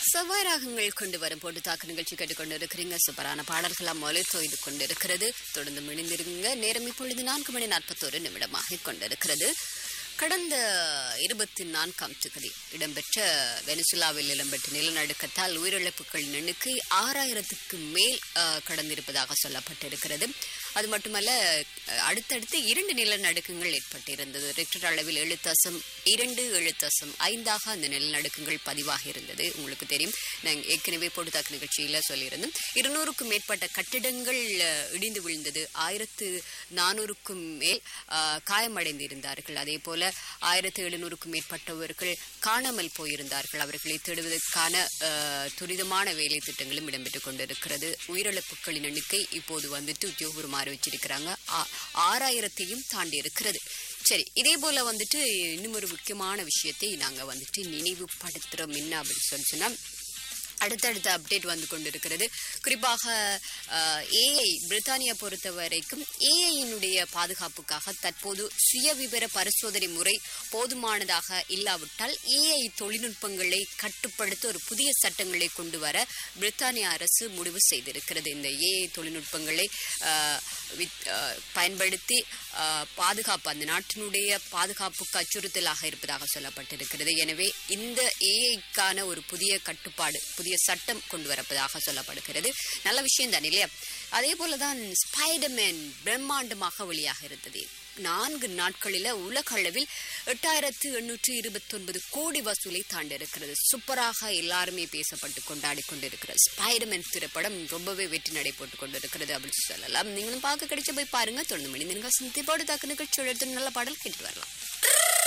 செவ்வாய் ராகங்கள் கொண்டு வரும் போட்டு தாக்கு நிகழ்ச்சி கேட்டுக்கொண்டு இருக்கிறீங்க சூப்பரான பாடல்களாம் மொழி தொய்து கொண்டிருக்கிறது தொடர்ந்து மிணிந்திருங்க நேரம் இப்பொழுது நான்கு மணி நாற்பத்தோரு நிமிடமாக கொண்டிருக்கிறது கடந்த இருபத்தி நான்காம் தேதி இடம்பெற்ற வெனிசுலாவில் இடம்பெற்ற நிலநடுக்கத்தால் உயிரிழப்புகளின் எண்ணிக்கை ஆறாயிரத்துக்கு மேல் அஹ், கடந்திருப்பதாக சொல்லப்பட்டிருக்கிறது அது மட்டுமல்ல அஹ், அடுத்தடுத்து இரண்டு நிலநடுக்கங்கள் ஏற்பட்டிருந்தது ரெக்டர் அளவில் ஏழு தசம் இரண்டு ஏழு தசம் ஐந்தாக அந்த நிலநடுக்கங்கள் பதிவாகி இருந்தது உங்களுக்கு தெரியும் நாங்கள் ஏற்கனவே போட்டுத்தாக்கு நிகழ்ச்சியில் சொல்லியிருந்தோம் இருநூறுக்கும் மேற்பட்ட கட்டிடங்கள் அஹ், இடிந்து விழுந்தது ஆயிரத்து நானூறுக்கும் மேல் அஹ், காயமடைந்திருந்தார்கள் அதே போல ஆயிரத்து எழுநூறுக்கும் மேற்பட்டவர்கள் காணாமல் போயிருந்தார்கள் அவர்களை தேடுவதற்கான அஹ், துரிதமான வேலை திட்டங்களும் இடம்பெற்றுக் கொண்டிருக்கிறது உயிரிழப்புகளின் எண்ணிக்கை இப்போது வந்துட்டு உத்தியோகபூர்வமாக அறிவிச்சிருக்கிறாங்க ஆ- ஆறாயிரத்தையும் தாண்டி இருக்கிறது சரி இதே போல வந்துட்டு இன்னும் ஒரு முக்கியமான விஷயத்தை நாங்க வந்துட்டு நினைவுபடுத்துறோம் என்ன அப்படின்னு சொல்லி சொன்னா அடுத்தடுத்த அப்டேட் வந்து கொண்டிருக்கிறது குறிப்பாக ஏஐ பிரித்தானியா பொறுத்த வரைக்கும் ஏஐயினுடைய பாதுகாப்புக்காக தற்போது சுயவிவர பரிசோதனை முறை போதுமானதாக இல்லாவிட்டால் ஏஐ தொழில்நுட்பங்களை கட்டுப்படுத்த ஒரு புதிய சட்டங்களை கொண்டு வர பிரித்தானிய அரசு முடிவு செய்திருக்கிறது இந்த ஏஐ தொழில்நுட்பங்களை அஹ், வித்- அஹ், பயன்படுத்தி அஹ், பாதுகாப்பு அந்த நாட்டினுடைய பாதுகாப்புக்கு அச்சுறுத்தலாக இருப்பதாக சொல்லப்பட்டிருக்கிறது எனவே இந்த ஏஐக்கான ஒரு புதிய கட்டுப்பாடு புதிய சட்டம் கொண்டு வரப்பதாக சொல்லப்படுகிறது நல்ல விஷயம் தான் இல்லையா அதே போலதான் ஸ்பைடர்மேன் பிரம்மாண்டமாக வெளியாக இருந்தது நான்கு நாட்களில உலக அளவில் எட்டாயிரத்து எண்ணூற்று இருபத்தி ஒன்பது கோடி வசூலை தாண்டி இருக்கிறது சூப்பராக எல்லாருமே பேசப்பட்டு கொண்டாடி கொண்டிருக்கிறது ஸ்பைடர்மேன் திரைப்படம் ரொம்பவே வெற்றி நடை போட்டு கொண்டிருக்கிறது அப்படின்னு சொல்லலாம் நீங்களும் பார்க்க கிடைச்ச போய் பாருங்க தொடர்ந்து மணி நீங்கள் சந்தி போடு தாக்கு நிகழ்ச்சியோட எடுத்து நல்ல பாடல் கேட்டு வரலாம்